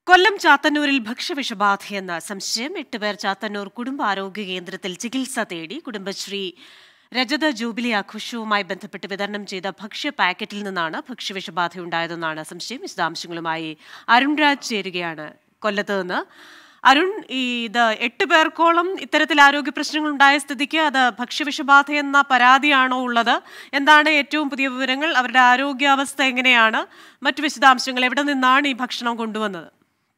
കൊല്ലം ചാത്തന്നൂരിൽ ഭക്ഷ്യവിഷബാധയെന്ന സംശയം എട്ടുപേർ ചാത്തന്നൂർ കുടുംബാരോഗ്യ കേന്ദ്രത്തിൽ ചികിത്സ തേടി കുടുംബശ്രീ രജത ജൂബിലി ആഘോഷവുമായി ബന്ധപ്പെട്ട് വിതരണം ചെയ്ത ഭക്ഷ്യ പാക്കറ്റിൽ നിന്നാണ് ഭക്ഷ്യവിഷബാധയുണ്ടായതെന്നാണ് സംശയം വിശദാംശങ്ങളുമായി അരുൺരാജ് ചേരുകയാണ് കൊല്ലത്ത് നിന്ന് അരുൺ ഈ ഇത് എട്ട് പേർക്കോളം ഇത്തരത്തിൽ ആരോഗ്യ പ്രശ്നങ്ങൾ ഉണ്ടായ സ്ഥിതിക്ക് അത് ഭക്ഷ്യവിഷബാധ എന്ന പരാതിയാണോ ഉള്ളത് എന്താണ് ഏറ്റവും പുതിയ വിവരങ്ങൾ അവരുടെ ആരോഗ്യാവസ്ഥ എങ്ങനെയാണ് മറ്റു വിശദാംശങ്ങൾ എവിടെ നിന്നാണ് ഈ ഭക്ഷണം കൊണ്ടുവന്നത്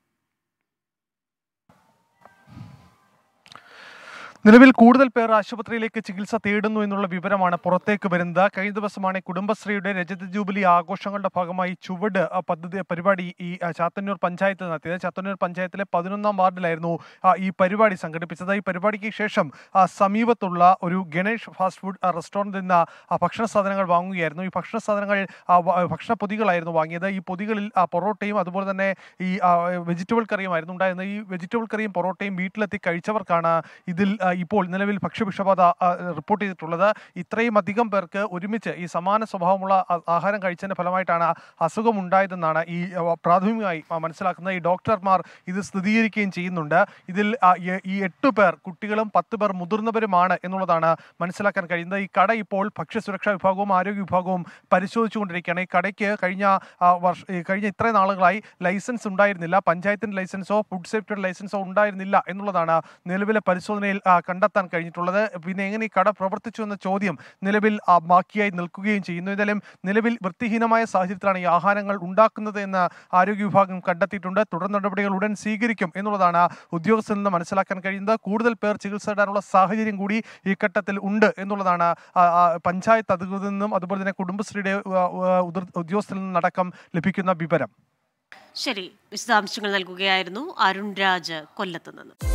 നിലവിൽ കൂടുതൽ പേർ ആശുപത്രിയിലേക്ക് ചികിത്സ തേടുന്നു എന്നുള്ള വിവരമാണ് പുറത്തേക്ക് വരുന്നത് കഴിഞ്ഞ ദിവസമാണ് കുടുംബശ്രീയുടെ രജത ജൂബിലി ആഘോഷങ്ങളുടെ ഭാഗമായി ചുവട് ആ, പദ്ധതി പരിപാടി ഈ ആ, ചാത്തന്നൂർ പഞ്ചായത്ത് നടത്തിയത് ചാത്തന്നൂർ പഞ്ചായത്തിലെ പതിനൊന്നാം വാർഡിലായിരുന്നു ആ, ഈ പരിപാടി സംഘടിപ്പിച്ചത് ഈ പരിപാടിക്ക് ശേഷം ആ, സമീപത്തുള്ള ഒരു ഗണേഷ് ഫാസ്റ്റ് ഫുഡ് ആ, റെസ്റ്റോറൻറ്റിൽ നിന്ന് ആ, ഭക്ഷണ സാധനങ്ങൾ വാങ്ങുകയായിരുന്നു ഈ ഭക്ഷണ സാധനങ്ങൾ ആ, വ- ഭക്ഷണ പൊതികളായിരുന്നു വാങ്ങിയത് ഈ പൊതികളിൽ ആ, പൊറോട്ടയും അതുപോലെ തന്നെ ഈ ആ, വെജിറ്റബിൾ കറിയുമായിരുന്നു ഉണ്ടായിരുന്നത് ഈ വെജിറ്റബിൾ കറിയും പൊറോട്ടയും വീട്ടിലെത്തി കഴിച്ചവർക്കാണ് ഇതിൽ ആ, ഇപ്പോൾ നിലവിൽ ഭക്ഷ്യവിഷബാധ ആ, റിപ്പോർട്ട് ചെയ്തിട്ടുള്ളത് ഇത്രയും അധികം പേർക്ക് ഒരുമിച്ച് ഈ സമാന സ്വഭാവമുള്ള ആ- ആഹാരം കഴിച്ചതിന്റെ ഫലമായിട്ടാണ് അസുഖം ഉണ്ടായതെന്നാണ് ഈ ആ, പ്രാഥമികമായി ആ, മനസ്സിലാക്കുന്നത് ഈ ഡോക്ടർമാർ ഇത് സ്ഥിരീകരിക്കുകയും ചെയ്യുന്നുണ്ട് ഇതിൽ ആ, ഈ- ഈ എട്ട് പേർ കുട്ടികളും പത്ത് പേർ മുതിർന്നവരുമാണ് എന്നുള്ളതാണ് മനസ്സിലാക്കാൻ കഴിയുന്നത് ഈ കട ഇപ്പോൾ ഭക്ഷ്യസുരക്ഷാ വിഭാഗവും ആരോഗ്യ വിഭാഗവും പരിശോധിച്ചുകൊണ്ടിരിക്കുകയാണ് ഈ കടയ്ക്ക് കഴിഞ്ഞ ആ, വർഷ ഈ കഴിഞ്ഞ ഇത്രയും നാളുകളായി ലൈസൻസ് ഉണ്ടായിരുന്നില്ല പഞ്ചായത്തിന്റെ ലൈസൻസോ ഫുഡ് സേഫ്റ്റിയുടെ ലൈസൻസോ ഉണ്ടായിരുന്നില്ല എന്നുള്ളതാണ് നിലവിലെ പരിശോധനയിൽ ആ, കണ്ടെത്താൻ കഴിഞ്ഞിട്ടുള്ളത് പിന്നെ എങ്ങനെ ഈ കട പ്രവർത്തിച്ചു എന്ന ചോദ്യം നിലവിൽ ആ, ബാക്കിയായി നിൽക്കുകയും ചെയ്യുന്നു എന്തായാലും നിലവിൽ വൃത്തിഹീനമായ സാഹചര്യത്തിലാണ് ഈ ആഹാരങ്ങൾ ഉണ്ടാക്കുന്നത് എന്ന് ആരോഗ്യ വിഭാഗം കണ്ടെത്തിയിട്ടുണ്ട് തുടർ നടപടികൾ ഉടൻ സ്വീകരിക്കും എന്നുള്ളതാണ് ഉദ്യോഗസ്ഥരിൽ നിന്ന് മനസ്സിലാക്കാൻ കഴിയുന്നത് കൂടുതൽ പേർ ചികിത്സ തേടാനുള്ള സാഹചര്യം കൂടി ഈ ഘട്ടത്തിൽ ഉണ്ട് എന്നുള്ളതാണ് ആ, ആ, പഞ്ചായത്ത് അധികൃതരിൽ നിന്നും അതുപോലെ തന്നെ കുടുംബശ്രീയുടെ ആ, ആ, ഉതിർ- ഉദ്യോഗസ്ഥരിൽ നിന്നടക്കം ലഭിക്കുന്ന വിവരം ശരി വിശദാംശങ്ങൾ നൽകുകയായിരുന്നു അരുൺ രാജ് കൊല്ലത്ത് നിന്ന്